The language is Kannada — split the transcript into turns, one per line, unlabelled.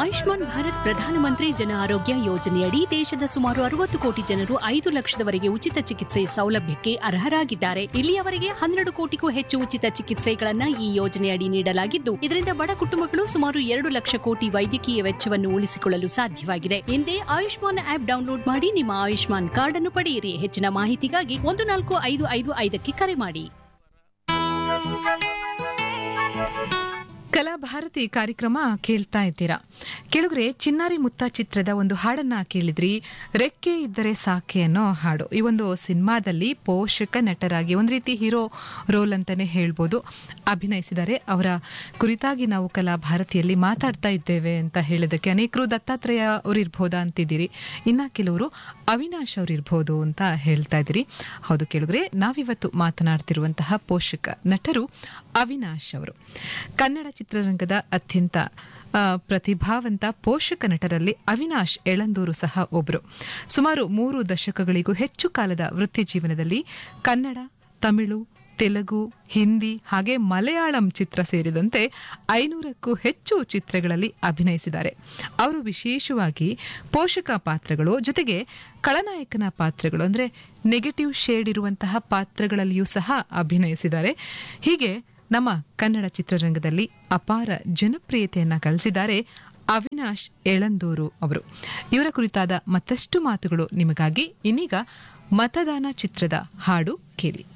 ಆಯುಷ್ಮಾನ್ ಭಾರತ್ ಪ್ರಧಾನಮಂತ್ರಿ ಜನ ಆರೋಗ್ಯ ಯೋಜನೆಯಡಿ ದೇಶದ ಸುಮಾರು ಅರವತ್ತು ಕೋಟಿ ಜನರು ಐದು ಲಕ್ಷದವರೆಗೆ ಉಚಿತ ಚಿಕಿತ್ಸೆ ಸೌಲಭ್ಯಕ್ಕೆ ಅರ್ಹರಾಗಿದ್ದಾರೆ ಇಲ್ಲಿಯವರೆಗೆ ಹನ್ನೆರಡು ಕೋಟಿಗೂ ಹೆಚ್ಚು ಉಚಿತ ಚಿಕಿತ್ಸೆಗಳನ್ನ ಈ ಯೋಜನೆಯಡಿ ನೀಡಲಾಗಿದ್ದು ಇದರಿಂದ ಬಡ ಕುಟುಂಬಗಳು ಸುಮಾರು ಎರಡು ಲಕ್ಷ ಕೋಟಿ ವೈದ್ಯಕೀಯ ವೆಚ್ಚವನ್ನು ಉಳಿಸಿಕೊಳ್ಳಲು ಸಾಧ್ಯವಾಗಿದೆ ಹಿಂದೆ ಆಯುಷ್ಮಾನ್ ಆಪ್ ಡೌನ್ಲೋಡ್ ಮಾಡಿ ನಿಮ್ಮ ಆಯುಷ್ಮಾನ್ ಕಾರ್ಡ್ ಅನ್ನು ಪಡೆಯಿರಿ ಹೆಚ್ಚಿನ ಮಾಹಿತಿಗಾಗಿ ಒಂದು ನಾಲ್ಕು ಐದು ಐದು ಐದಕ್ಕೆ ಕರೆ ಮಾಡಿ
ಕಲಾಭಾರತಿ ಕಾರ್ಯಕ್ರಮ ಕೇಳ್ತಾ ಇದ್ದೀರಾ ಕೆಳಗರೆ ಚಿನ್ನಾರಿ ಮುತ್ತ ಚಿತ್ರದ ಒಂದು ಹಾಡನ್ನ ಕೇಳಿದ್ರಿ ರೆಕ್ಕೆ ಇದ್ದರೆ ಸಾಕೆ ಅನ್ನೋ ಹಾಡು ಈ ಒಂದು ಸಿನಿಮಾದಲ್ಲಿ ಪೋಷಕ ನಟರಾಗಿ ಒಂದು ರೀತಿ ಹೀರೋ ರೋಲ್ ಅಂತಾನೆ ಹೇಳ್ಬೋದು ಅಭಿನಯಿಸಿದ್ದಾರೆ ಅವರ ಕುರಿತಾಗಿ ನಾವು ಕಲಾಭಾರತಿಯಲ್ಲಿ ಮಾತಾಡ್ತಾ ಇದ್ದೇವೆ ಅಂತ ಹೇಳೋದಕ್ಕೆ ಅನೇಕರು ದತ್ತಾತ್ರೇಯ ಅವರು ಇರ್ಬೋದಾ ಅಂತಿದ್ದೀರಿ ಇನ್ನ ಕೆಲವರು ಅವಿನಾಶ್ ಅವರು ಇರ್ಬೋದು ಅಂತ ಹೇಳ್ತಾ ಇದ್ದೀರಿ ಹೌದು ಕೇಳಿದ್ರೆ ನಾವಿವತ್ತು ಮಾತನಾಡ್ತಿರುವಂತಹ ಪೋಷಕ ನಟರು ಅವಿನಾಶ್ ಅವರು ಕನ್ನಡ ಚಿತ್ರರಂಗದ ಅತ್ಯಂತ ಆ, ಪ್ರತಿಭಾವಂತ ಪೋಷಕ ನಟರಲ್ಲಿ ಅವಿನಾಶ್ ಎಳಂದೂರು ಸಹ ಒಬ್ಬರು ಸುಮಾರು ಮೂರು ದಶಕಗಳಿಗೂ ಹೆಚ್ಚು ಕಾಲದ ವೃತ್ತಿ ಜೀವನದಲ್ಲಿ ಕನ್ನಡ ತಮಿಳು ತೆಲುಗು ಹಿಂದಿ ಹಾಗೆ ಮಲಯಾಳಂ ಚಿತ್ರ ಸೇರಿದಂತೆ ಐನೂರಕ್ಕೂ ಹೆಚ್ಚು ಚಿತ್ರಗಳಲ್ಲಿ ಅಭಿನಯಿಸಿದ್ದಾರೆ ಅವರು ವಿಶೇಷವಾಗಿ ಪೋಷಕ ಪಾತ್ರಗಳು ಜೊತೆಗೆ ಖಳನಾಯಕನ ಪಾತ್ರಗಳು ಅಂದ್ರೆ ನೆಗೆಟಿವ್ ಶೇಡ್ ಇರುವಂತಹ ಪಾತ್ರಗಳಲ್ಲಿಯೂ ಸಹ ಅಭಿನಯಿಸಿದ್ದಾರೆ ಹೀಗೆ ನಮ್ಮ ಕನ್ನಡ ಚಿತ್ರರಂಗದಲ್ಲಿ ಅಪಾರ ಜನಪ್ರಿಯತೆಯನ್ನ ಗಳಿಸಿದ್ದಾರೆ ಅವಿನಾಶ್ ಎಳಂದೂರು ಅವರು ಇವರ ಕುರಿತಾದ ಮತ್ತಷ್ಟು ಮಾತುಗಳು ನಿಮಗಾಗಿ ಇನ್ನೀಗ ಮತದಾನ ಚಿತ್ರದ ಹಾಡು ಕೇಳಿ